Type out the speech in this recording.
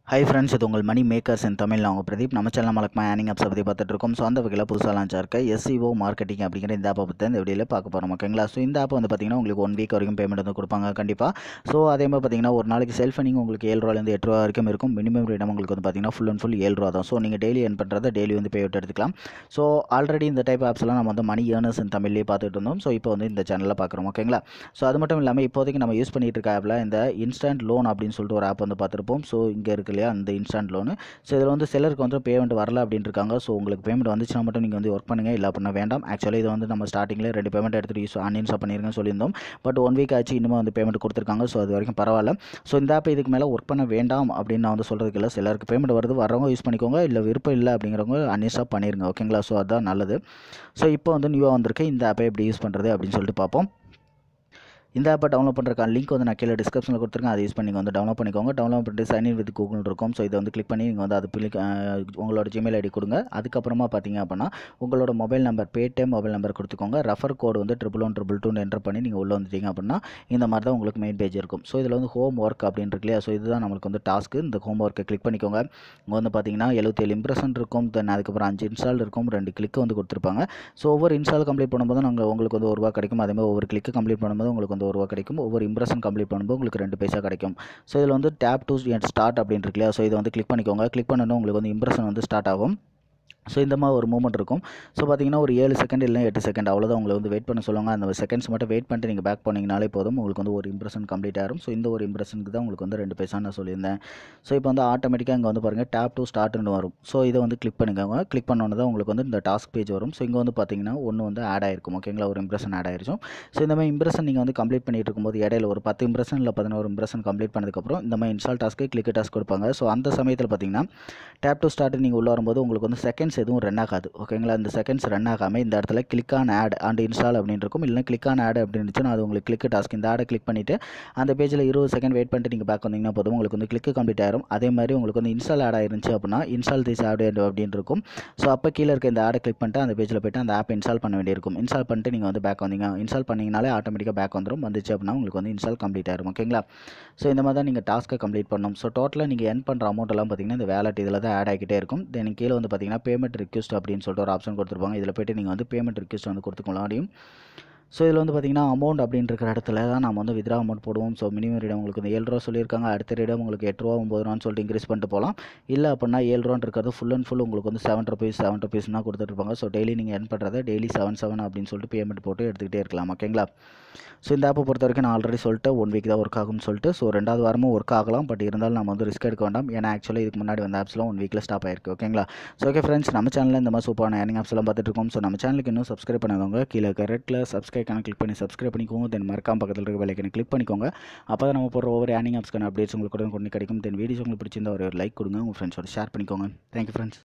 hi friends இது உங்கள் மணி makers இன் தமிழ் நான் உங்கள் பிரதீப் நம்ம சேனல் மலக்கமா ஏர்னிங் ஆப்ஸை பற்றி பார்த்துட்டு இருக்கோம் ஸோ அந்த வகையில் புதுசாக லான்ச் இருக்க எஸ்சிஓ மார்க்கெட்டிங் அப்படிங்கிற இந்த ஆப்பை பற்றி இந்த வீடியோவில் பார்க்க போகிறோம் ஓகேங்களா ஸோ இந்த ஆப் வந்து பார்த்தீங்கன்னா உங்களுக்கு ஒன் வீக் வரைக்கும் பேமெண்ட் வந்து கொடுப்பாங்க கண்டிப்பாக ஸோ அதே மாதிரி பார்த்தீங்கன்னா ஒரு நாளைக்கு செல்ஃப் நீங்கள் உங்களுக்கு ஏழு ரூபாலேருந்து எட்டு ரூபா வரைக்கும் இருக்கும் மினிமம் ரேட் உங்களுக்கு வந்து பார்த்தீங்கன்னா ஃபுல் அண்ட் ஃபுல் ஏழு ரூபா தான் ஸோ நீங்கள் டெய்லி earn பண்ணுறத டெய்லி வந்து பே அவுட் எடுத்துக்கலாம் ஸோ ஆல்ரெடி இந்த டைப் ஆப்ஸ்லாம் நம்ம வந்து மணி ஏர்னர்ஸ் இன் தமிழ்லேயே பார்த்துட்டு இருந்தோம் ஸோ இப்போ வந்து இந்த சேனலில் பார்க்குறோம் ஓகேங்களா ஸோ அது மட்டும் இல்லாமல் இப்போதைக்கு நம்ம யூஸ் பண்ணிட்டு இருக்க ஆப்பில் இந்த இன்ஸ்டன்ட் லோன் அப்படின்னு சொல்லிட்டு ஒரு ஆப் வந்து பார்த்துருப்போம் ஸோ இங்கே இருக்கு இல்லையா அந்த இன்ஸ்டன்ட் லோனு ஸோ இதில் வந்து சிலருக்கு வந்து பேமெண்ட் வரல அப்படின்னு இருக்காங்க ஸோ உங்களுக்கு பேமெண்ட் வந்துச்சுன்னா மட்டும் நீங்கள் வந்து ஒர்க் பண்ணுங்கள் இல்லை அப்படின்னா வேண்டாம் ஆக்சுவலாக இது வந்து நம்ம ஸ்டார்டிங்கில் ரெண்டு பேமெண்ட் எடுத்துகிட்டு யூஸ் அன்இன்ஸ்டால் பண்ணிருங்கன்னு சொல்லியிருந்தோம் பட் ஒன் வீக் ஆச்சு இன்னுமே வந்து பேமெண்ட் கொடுத்துருக்காங்க ஸோ அது வரைக்கும் பரவாயில்ல ஸோ இந்த ஆப் இதுக்கு மேலே ஒர்க் பண்ண வேண்டாம் அப்படின்னு நான் வந்து சொல்கிறதுக்கு இல்லை சிலருக்கு பேமெண்ட் வருது வரவங்க யூஸ் பண்ணிக்கோங்க இல்லை விருப்பம் இல்லை அப்படிங்கிறவங்க அன்இன்ஸ்டால் பண்ணிருங்க ஓகேங்களா ஸோ அதுதான் நல்லது ஸோ இப்போ வந்து நியூவாக வந்திருக்கு இந்த ஆப்பை எப்படி யூஸ் பண்ணுறது அப்படின்னு சொல்லிட்டு பார்ப்போம் இந்த ஆப்பை டவுன்லோட் பண்ணுறக்கான லிங்க் வந்து நான் கீழே டிஸ்கிரிப்ஷனில் கொடுத்துருக்கேன் அதை யூஸ் பண்ணி நீங்கள் வந்து டவுன்லோட் பண்ணிக்கோங்க டவுன்லோட் பண்ணிட்டு சைன் இன் வித் கூகுள் இருக்கும் ஸோ இதை வந்து கிளிக் பண்ணி நீங்கள் வந்து அது பிளிக் உங்களோட ஜிமெயில் ஐடி கொடுங்க அதுக்கப்புறமா பார்த்தீங்க அப்படின்னா உங்களோட mobile number Paytm mobile number கொடுத்துக்கோங்க ரெஃபர் கோடு வந்து ட்ரிபிள் ஒன் ட்ரிபிள் டூன்னு என்டர் பண்ணி நீங்கள் உள்ளே வந்துட்டீங்க அப்படின்னா இந்த மாதிரி தான் உங்களுக்கு மெயின் பேஜ் இருக்கும் ஸோ இதில் வந்து ஹோம் ஒர்க் அப்படின்னு இருக்கு இல்லையா ஸோ இதுதான் நம்மளுக்கு வந்து டாஸ்க்கு இந்த ஹோம் ஒர்க்கை கிளிக் பண்ணிக்கோங்க இங்கே வந்து பார்த்தீங்கன்னா எழுபத்தேழு இம்ப்ரெஷன் இருக்கும் தென் அதுக்கப்புறம் அஞ்சு இன்ஸ்டால் இருக்கும் ரெண்டு கிளிக்கு வந்து கொடுத்துருப்பாங்க ஸோ ஒவ்வொரு இன்ஸ்டால் கம்ப்ளீட் பண்ணும்போது நாங்கள் உங்களுக்கு வந்து ஒரு ரூபா கிடைக்கும் அதே மாதிரி ஒவ்வொரு கிளிக்கு கம்ப்ளீட் பண்ணும்போது உங்களுக்கு வந்து ஒரு ரூபா கிடைக்கும் ஒவ்வொரு இம்ப்ரெஷன் கம்ப்ளீட் பண்ணும்போது உங்களுக்கு ரெண்டு பைசா கிடைக்கும் ஸோ இதில் வந்து டேப் டு ஸ்டார்ட் அப்படின்னு இருக்கு இல்லையா ஸோ இதை வந்து கிளிக் பண்ணிக்கோங்க கிளிக் பண்ணணும் உங்களுக்கு வந்து இம்ப்ரெஷன் வந்து ஸ்டார்ட் ஆகும் ஸோ இந்த மாதிரி ஒரு மூமெண்ட் இருக்கும் ஸோ பார்த்தீங்கன்னா ஒரு ஏழு செகண்ட் இல்லை எட்டு செகண்ட் அவ்வளோதான் உங்களை வந்து வெயிட் பண்ண சொல்லுவாங்க அந்த செகண்ட்ஸ் மட்டும் வெயிட் பண்ணிட்டு நீங்கள் பேக் பண்ணிங்கனாலே போதும் உங்களுக்கு வந்து ஒரு இம்ப்ரெஷன் கம்ப்ளீட் ஆகும் ஸோ இந்த ஒரு இம்ப்ரெஷனுக்கு தான் உங்களுக்கு வந்து ரெண்டு பைசா நான் சொல்லியிருந்தேன் ஸோ இப்போ வந்து ஆட்டோமேட்டிக்காக இங்கே வந்து பாருங்கள் டேப் டு ஸ்டார்ட்னு வரும் ஸோ இதை வந்து கிளிக் பண்ணிக்கோங்க கிளிக் பண்ணோன்னு தான் உங்களுக்கு வந்து இந்த டாஸ்க் பேஜ் வரும் ஸோ இங்கே வந்து பார்த்தீங்கன்னா ஒன்று வந்து ஆட் ஆயிருக்கும் ஓகேங்களா ஒரு இம்ப்ரெஷன் ஆட் ஆயிருக்கும் ஸோ இந்த மாதிரி இம்ப்ரெஷன் நீங்கள் வந்து கம்ப்ளீட் பண்ணிட்டு இருக்கும்போது இடையில ஒரு பத்து இம்ப்ரெஷன் இல்லை பதினோரு இம்ப்ரெஷன் கம்ப்ளீட் பண்ணதுக்கப்புறம் இந்த மாதிரி இன்ஸ்டால் டாஸ்க்கு கிளிக் டாஸ்க் கொடுப்பாங்க ஸோ அந்த சமயத்தில் பார்த்தீங்கன்னா டேப் டு ஸ்டார்ட் நீங்கள் உள்ள வரும்போது உங்களுக்கு வந்து செகண்ட்ஸ் எதுவும் ரன் ஆகாது ஓகேங்களா இந்த செகண்ட்ஸ் ரன் ஆகாமல் இந்த இடத்துல click on ad and install அப்படின்னு இருக்கும் இல்லைனா கிளிக் ஆன் ஆட் அப்படின்னு இருந்துச்சுன்னா அது உங்களுக்கு கிளிக் டாஸ்க் இந்த ஆடை கிளிக் பண்ணிவிட்டு அந்த பேஜில் இருபது செகண்ட் வெயிட் பண்ணிட்டு நீங்கள் பேக் வந்தீங்கன்னா போதும் உங்களுக்கு வந்து கிளிக் கம்ப்ளீட் ஆயிரும் அதே மாதிரி உங்களுக்கு வந்து இன்ஸ்டால் ஆட் ஆயிருந்துச்சு அப்படின்னா இன்ஸ்டால் திஸ் ஆட் அப்படின்னு இருக்கும் ஸோ அப்போ கீழே இருக்க இந்த ஆடை கிளிக் பண்ணிட்டு அந்த பேஜில் போய்ட்டு அந்த ஆப் இன்ஸ்டால் பண்ண வேண்டியிருக்கும் இன்ஸ்டால் பண்ணிட்டு நீங்கள் வந்து பேக் வந்தீங்க இன்ஸ்டால் பண்ணிங்கனாலே ஆட்டோமேட்டிக்காக பேக் வந்துடும் வந்துச்சு அப்படின்னா உங்களுக்கு வந்து இன்ஸ்டால் கம்ப்ளீட் ஆயிரும் ஓகேங்களா ஸோ இந்த மாதிரி தான் நீங்கள் டாஸ்க்கை கம்ப்ளீட் பண்ணணும் ஸோ டோட்டலாக நீங்கள் என் பண்ணுற அமௌண்ட் எல்லாம் பார்த்தீங்கன்னா இந்த வேலட் இதில் தான் ஆட் ஆகிட்டே இருக்கும் தென் கீழே வந்து பார்த்தீங்கன்னா பேமெண்ட் ரிக்வஸ்ட் அப்படின்னு சொல்லிட்டு ஒரு ஆப்ஷன் கொடுத்துருப்பாங்க இதில் போய்ட்டு நீங்கள் வந்து பேமெண்ட் ரிக்வஸ்ட் வந்து கொடுத்துக்கலாம் முடியும் ஸோ இதில் வந்து பார்த்தீங்கன்னா அமௌண்ட் அப்படின்னு இருக்கிற இடத்துல தான் நம்ம வந்து வித்ரா அமௌண்ட் போடுவோம் ஸோ மினிமம் ரேட் உங்களுக்கு இந்த ஏழு ரூபா சொல்லியிருக்காங்க அடுத்த ரேட் உங்களுக்கு எட்டு ரூபா ஒம்பது ரூபான்னு சொல்லிட்டு இன்க்ரீஸ் பண்ணிட்டு போகலாம் இல்லை அப்படின்னா ஏழு ரூபான்னு இருக்கிறது ஃபுல் அண்ட் ஃபுல் உங்களுக்கு வந்து செவன் ருபீஸ் செவன் ருபீஸ் தான் கொடுத்துட்ருப்பாங்க ஸோ டெய்லி நீங்கள் என் பண்ணுறத டெய்லி செவன் செவன் அப்படின்னு சொல்லிட்டு பேமெண்ட் போட்டு எடுத்துக்கிட்டே இருக்கலாம் ஓகேங்களா ஸோ இந்த ஆப்பை பொறுத்த வரைக்கும் நான் ஆல்ரெடி சொல்லிட்டு ஒன் வீக் தான் ஒர்க் ஆகும்னு சொல்லிட்டு ஸோ ரெண்டாவது வாரமும் ஒர்க் ஆகலாம் பட் இருந்தாலும் நம்ம வந்து ரிஸ்க் எடுக்க வேண்டாம் ஏன்னா ஆக்சுவலாக இதுக்கு முன்னாடி வந்த ஆப்ஸ்லாம் ஒன் வீக்கில் ஸ்டாப் ஆயிருக்கு ஓகேங்களா ஸோ ஓகே ஃப்ரெண்ட்ஸ் நம்ம சேனலில் இந்த மாதிரி சூப்பரான ஏர்னிங் ஆப்ஸ் எல்லாம் பார்த்துட்டு இருக்கோம் ஸோ நம்ம சேனலுக்கு இன்னும் சப்ஸ்கிரைப் பண்ணாதவங்க கீழே இருக்க ரெட்டில் சப்ஸ்கிரைப் கணக்கு கிளிக் பண்ணி சப்ஸ்கிரைப் பண்ணிக்கோங்க தென் மறக்காம பக்கத்தில் இருக்க வேலைக்கு கிளிக் பண்ணிக்கோங்க அப்போ தான் நம்ம போடுற ஒவ்வொரு ஏர்னிங் ஆப்ஸ்க்கான அப்டேட்ஸ் உங்களுக்கு உடனே கொண்டு கிடைக்கும் தென் வீடியோஸ் உங்களுக்கு பிடிச்சிருந்தா ஒரு லைக் கொடுங்க உங்கள் ஃப்ரெண்ட்ஸோட ஷேர் பண்ணிக்கோங்க தேங்க்யூ ஃப்ரெண்ட்ஸ்